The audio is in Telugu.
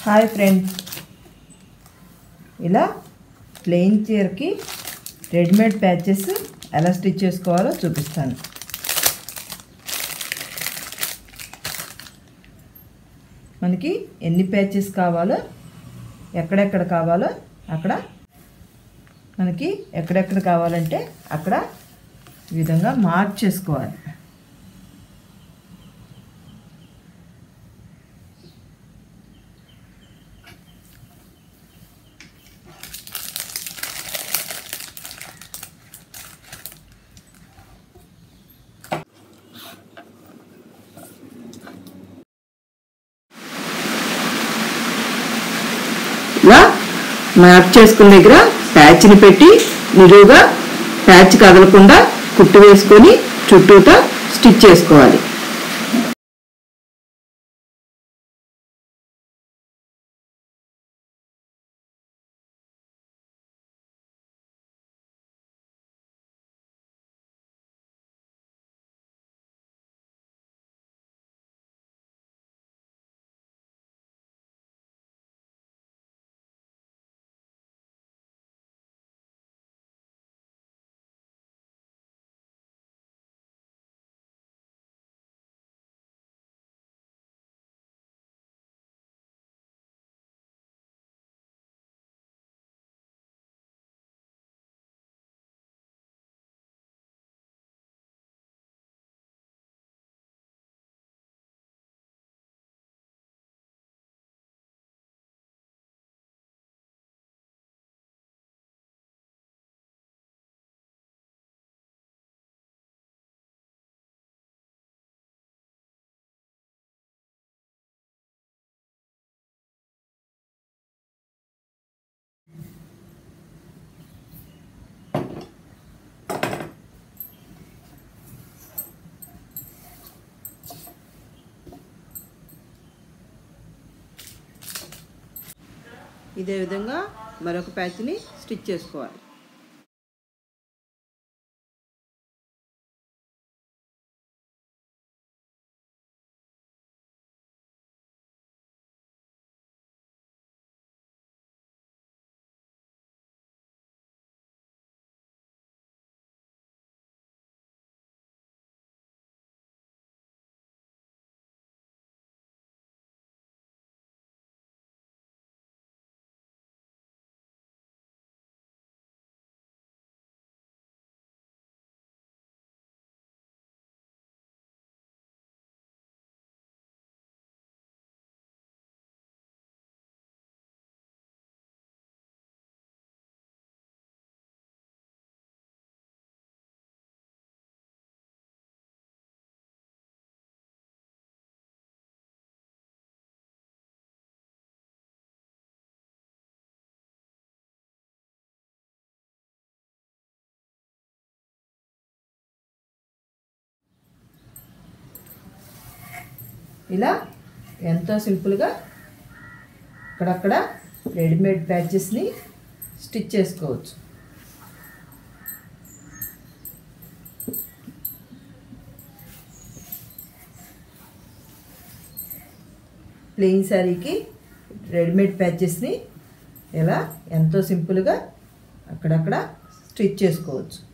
హాయ్ ఫ్రెండ్స్ ఇలా ప్లెయిన్ చీరకి రెడీమేడ్ ప్యాచెస్ ఎలా స్టిచ్ చేసుకోవాలో చూపిస్తాను మనకి ఎన్ని ప్యాచెస్ కావాలో ఎక్కడెక్కడ కావాలో అక్కడ మనకి ఎక్కడెక్కడ కావాలంటే అక్కడ ఈ విధంగా మార్క్ చేసుకోవాలి ఇలా మార్క్ చేసుకున్న దగ్గర ప్యాచ్ని పెట్టి నిలువుగా ప్యాచ్ కదలకుండా కుట్టు వేసుకొని చుట్టూతా స్టిచ్ చేసుకోవాలి ఇదే విధంగా మరొక ప్యాచ్ని స్టిచ్ చేసుకోవాలి ఇలా ఎంతో సింపుల్గా అక్కడక్కడ రెడీమేడ్ ప్యాచెస్ని స్టిచ్ చేసుకోవచ్చు ప్లెయిన్ శారీకి రెడీమేడ్ ప్యాచెస్ని ఇలా ఎంతో సింపుల్గా అక్కడక్కడ స్టిచ్ చేసుకోవచ్చు